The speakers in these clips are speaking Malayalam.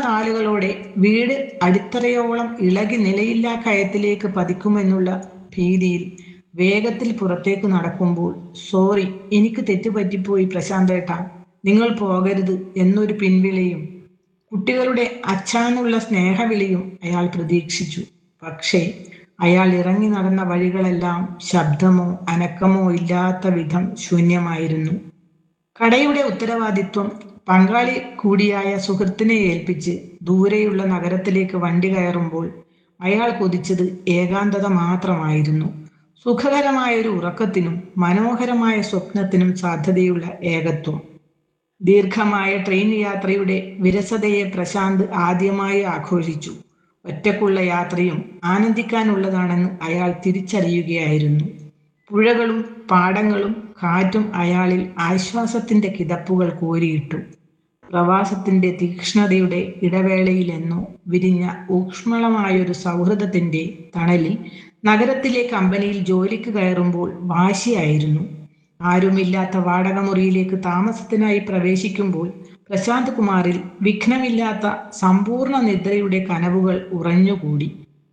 താളുകളോടെ വീട് അടിത്തറയോളം ഇളകി നിലയില്ലാ കയത്തിലേക്ക് പതിക്കുമെന്നുള്ള ഭീതിയിൽ വേഗത്തിൽ പുറത്തേക്ക് നടക്കുമ്പോൾ സോറി എനിക്ക് തെറ്റുപറ്റിപ്പോയി പ്രശാന്തേട്ട നിങ്ങൾ പോകരുത് എന്നൊരു പിൻവിളിയും കുട്ടികളുടെ അച്ഛാനുള്ള സ്നേഹവിളിയും അയാൾ പ്രതീക്ഷിച്ചു പക്ഷേ അയാൾ ഇറങ്ങി നടന്ന വഴികളെല്ലാം ശബ്ദമോ അനക്കമോ ഇല്ലാത്ത വിധം ശൂന്യമായിരുന്നു കടയുടെ ഉത്തരവാദിത്വം പങ്കാളി കൂടിയായ സുഹൃത്തിനെ ഏൽപ്പിച്ച് ദൂരെയുള്ള നഗരത്തിലേക്ക് വണ്ടി കയറുമ്പോൾ അയാൾ കൊതിച്ചത് ഏകാന്തത മാത്രമായിരുന്നു സുഖകരമായ ഒരു ഉറക്കത്തിനും മനോഹരമായ സ്വപ്നത്തിനും സാധ്യതയുള്ള ഏകത്വം ദീർഘമായ ട്രെയിൻ യാത്രയുടെ വിരസതയെ പ്രശാന്ത് ആദ്യമായി ആഘോഷിച്ചു ഒറ്റക്കുള്ള യാത്രയും ആനന്ദിക്കാനുള്ളതാണെന്ന് അയാൾ തിരിച്ചറിയുകയായിരുന്നു പുഴകളും പാടങ്ങളും കാറ്റും അയാളിൽ ആശ്വാസത്തിന്റെ കിതപ്പുകൾ കോരിയിട്ടു പ്രവാസത്തിന്റെ തീക്ഷ്ണതയുടെ ഇടവേളയിലെന്നോ വിരിഞ്ഞ ഊക്ഷ്മളമായൊരു സൗഹൃദത്തിന്റെ തണലിൽ നഗരത്തിലെ കമ്പനിയിൽ ജോലിക്ക് കയറുമ്പോൾ വാശിയായിരുന്നു ആരുമില്ലാത്ത വാടകമുറിയിലേക്ക് താമസത്തിനായി പ്രവേശിക്കുമ്പോൾ പ്രശാന്ത് കുമാറിൽ വിഘ്നമില്ലാത്ത സമ്പൂർണ്ണ നിദ്രയുടെ കനവുകൾ ഉറഞ്ഞുകൂടി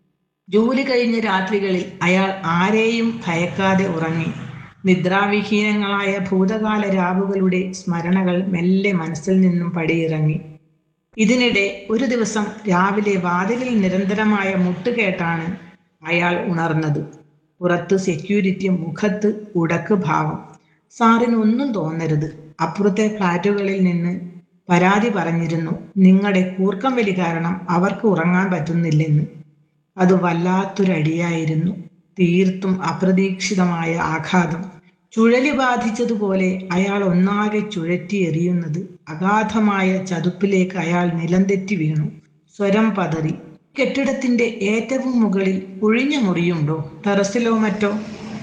ജോലി കഴിഞ്ഞ രാത്രികളിൽ അയാൾ ആരെയും ഭയക്കാതെ ഉറങ്ങി നിദ്രാവിഹീനങ്ങളായ ഭൂതകാല രാവുകളുടെ സ്മരണകൾ മെല്ലെ മനസ്സിൽ നിന്നും പടിയിറങ്ങി ഇതിനിടെ ഒരു ദിവസം രാവിലെ വാതിലിൽ നിരന്തരമായ മുട്ടുകേട്ടാണ് അയാൾ ഉണർന്നത് പുറത്ത് സെക്യൂരിറ്റി മുഖത്ത് ഉടക്ക് ഭാവം സാറിന് ഒന്നും തോന്നരുത് അപ്പുറത്തെ ഫ്ലാറ്റുകളിൽ നിന്ന് പരാതി പറഞ്ഞിരുന്നു നിങ്ങളുടെ കൂർക്കം വലി കാരണം അവർക്ക് ഉറങ്ങാൻ പറ്റുന്നില്ലെന്ന് അത് വല്ലാത്തൊരടിയായിരുന്നു തീർത്തും അപ്രതീക്ഷിതമായ ആഘാതം ചുഴലി ബാധിച്ചതുപോലെ അയാൾ ഒന്നാകെ ചുഴറ്റി എറിയുന്നത് അഗാധമായ ചതുപ്പിലേക്ക് അയാൾ നിലംതെറ്റി വീണു സ്വരം പതറി കെട്ടിടത്തിന്റെ ഏറ്റവും മുകളിൽ ഒഴിഞ്ഞ മുറിയുണ്ടോ ടെറസിലോ മറ്റോ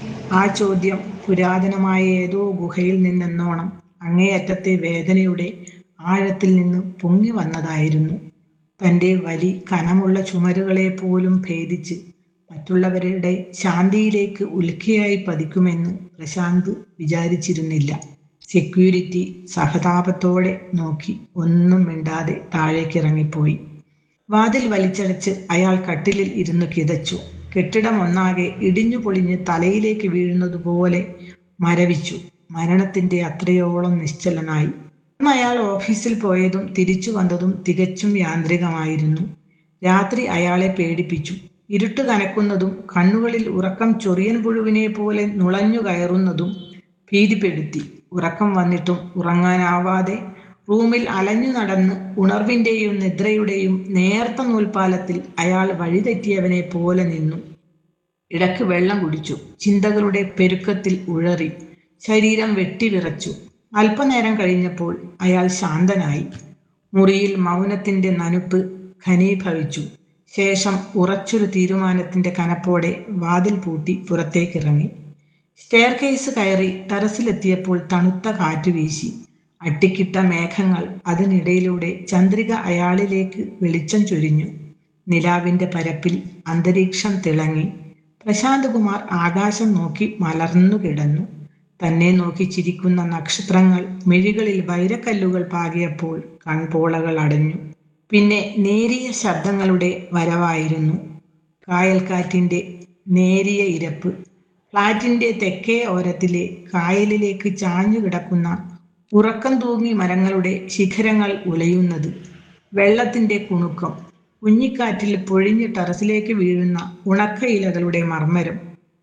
ആ ചോദ്യം പുരാതനമായ ഏതോ ഗുഹയിൽ നിന്നെന്നോണം അങ്ങേയറ്റത്തെ വേദനയുടെ ആഴത്തിൽ നിന്ന് പൊങ്ങി വന്നതായിരുന്നു തൻ്റെ വലി കനമുള്ള ചുമരുകളെ പോലും ഭേദിച്ച് മറ്റുള്ളവരുടെ ശാന്തിയിലേക്ക് ഉൽക്കയായി പതിക്കുമെന്ന് പ്രശാന്ത് വിചാരിച്ചിരുന്നില്ല സെക്യൂരിറ്റി സഹതാപത്തോടെ നോക്കി ഒന്നും മിണ്ടാതെ താഴേക്കിറങ്ങിപ്പോയി വാതിൽ വലിച്ചടച്ച് അയാൾ കട്ടിലിൽ ഇരുന്ന് കിതച്ചു കെട്ടിടം ഒന്നാകെ ഇടിഞ്ഞു പൊളിഞ്ഞ് തലയിലേക്ക് വീഴുന്നതുപോലെ മരവിച്ചു മരണത്തിന്റെ അത്രയോളം നിശ്ചലനായി അന്ന് അയാൾ ഓഫീസിൽ പോയതും തിരിച്ചു വന്നതും തികച്ചും യാന്ത്രികമായിരുന്നു രാത്രി അയാളെ പേടിപ്പിച്ചു ഇരുട്ട് കനക്കുന്നതും കണ്ണുകളിൽ ഉറക്കം ചൊറിയൻ പുഴുവിനെ പോലെ നുളഞ്ഞു കയറുന്നതും ഭീതിപ്പെടുത്തി ഉറക്കം വന്നിട്ടും ഉറങ്ങാനാവാതെ റൂമിൽ അലഞ്ഞു നടന്ന് ഉണർവിന്റെയും നിദ്രയുടെയും നേർത്ത നൂൽപ്പാലത്തിൽ അയാൾ വഴിതെറ്റിയവനെ പോലെ നിന്നു ഇടക്ക് വെള്ളം കുടിച്ചു ചിന്തകളുടെ പെരുക്കത്തിൽ ഉഴറി ശരീരം വെട്ടിവിറച്ചു അല്പനേരം കഴിഞ്ഞപ്പോൾ അയാൾ ശാന്തനായി മുറിയിൽ മൗനത്തിന്റെ നനുപ്പ് ഘനീഭവിച്ചു ശേഷം ഉറച്ചൊരു തീരുമാനത്തിന്റെ കനപ്പോടെ വാതിൽ പൂട്ടി പുറത്തേക്കിറങ്ങി സ്റ്റെയർ കേസ് കയറി ടെറസിലെത്തിയപ്പോൾ തണുത്ത കാറ്റ് വീശി അട്ടിക്കിട്ട മേഘങ്ങൾ അതിനിടയിലൂടെ ചന്ദ്രിക അയാളിലേക്ക് വെളിച്ചം ചൊരിഞ്ഞു നിലാവിന്റെ പരപ്പിൽ അന്തരീക്ഷം തിളങ്ങി പ്രശാന്ത് കുമാർ ആകാശം നോക്കി മലർന്നു കിടന്നു തന്നെ നോക്കി ചിരിക്കുന്ന നക്ഷത്രങ്ങൾ മിഴികളിൽ വൈരക്കല്ലുകൾ പാകിയപ്പോൾ കൺപോളകൾ അടഞ്ഞു പിന്നെ നേരിയ ശബ്ദങ്ങളുടെ വരവായിരുന്നു കായൽക്കാറ്റിന്റെ നേരിയ ഇരപ്പ് ഫ്ലാറ്റിന്റെ തെക്കേ ഓരത്തിലെ കായലിലേക്ക് ചാഞ്ഞു കിടക്കുന്ന ഉറക്കം തൂങ്ങി മരങ്ങളുടെ ശിഖരങ്ങൾ ഉലയുന്നത് വെള്ളത്തിന്റെ കുണുക്കം കുഞ്ഞിക്കാറ്റിൽ പൊഴിഞ്ഞ് ടെറസിലേക്ക് വീഴുന്ന ഉണക്ക ഇലകളുടെ മർമ്മരം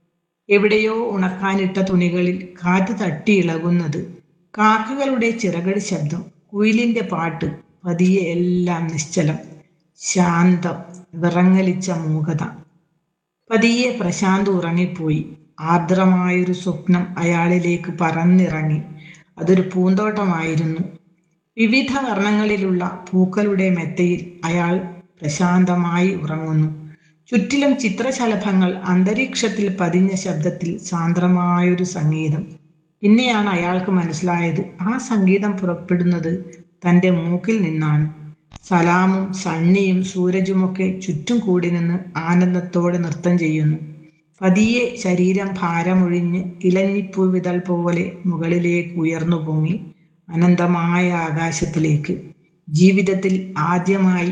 എവിടെയോ ഉണക്കാനിട്ട തുണികളിൽ കാറ്റ് തട്ടി ഇളകുന്നത് കാക്കകളുടെ ചിറകടി ശബ്ദം കുയിലിന്റെ പാട്ട് പതിയെ എല്ലാം നിശ്ചലം ശാന്തം വിറങ്ങലിച്ച മൂകത പതിയെ പ്രശാന്ത് ഉറങ്ങിപ്പോയി ആർദ്രമായൊരു സ്വപ്നം അയാളിലേക്ക് പറന്നിറങ്ങി അതൊരു പൂന്തോട്ടമായിരുന്നു വിവിധ വർണ്ണങ്ങളിലുള്ള പൂക്കളുടെ മെത്തയിൽ അയാൾ പ്രശാന്തമായി ഉറങ്ങുന്നു ചുറ്റിലും ചിത്രശലഭങ്ങൾ അന്തരീക്ഷത്തിൽ പതിഞ്ഞ ശബ്ദത്തിൽ സാന്ദ്രമായൊരു സംഗീതം പിന്നെയാണ് അയാൾക്ക് മനസ്സിലായത് ആ സംഗീതം പുറപ്പെടുന്നത് തൻ്റെ മൂക്കിൽ നിന്നാണ് സലാമും സണ്ണിയും സൂരജുമൊക്കെ ചുറ്റും കൂടി നിന്ന് ആനന്ദത്തോടെ നൃത്തം ചെയ്യുന്നു പതിയെ ശരീരം ഭാരമൊഴിഞ്ഞ് ഇലഞ്ഞിപ്പൂവിതൾ പോലെ മുകളിലേക്ക് ഉയർന്നു പൊങ്ങി അനന്തമായ ആകാശത്തിലേക്ക് ജീവിതത്തിൽ ആദ്യമായി